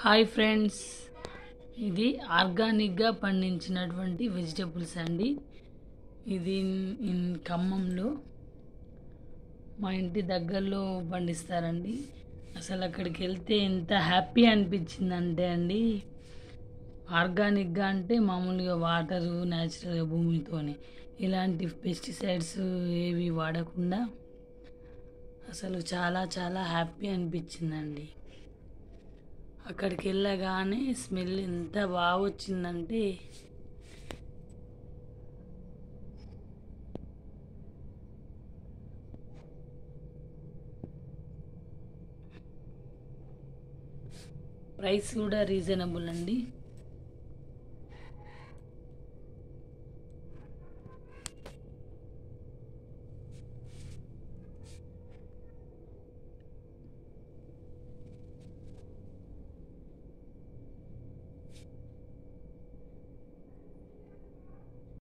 hi friends ఇది ఆర్గానిక్గా పండించినటువంటి వెజిటబుల్స్ అండి ఇది ఇన్- ఇన్ ఖమ్మంలో మా ఇంటి దగ్గరలో పండిస్తారండి అసలు అక్కడికి వెళ్తే ఎంత హ్యాపీ అనిపించిందంటే అండి ఆర్గానిక్గా అంటే మామూలుగా వాటరు న్యాచురల్గా భూమితోనే ఇలాంటి పెస్టిసైడ్స్ ఏవి వాడకుండా అసలు చాలా చాలా హ్యాపీ అనిపించిందండి అక్కడికి వెళ్ళగానే స్మెల్ ఎంత బాగా వచ్చిందంటే ప్రైస్ కూడా రీజనబుల్ అండి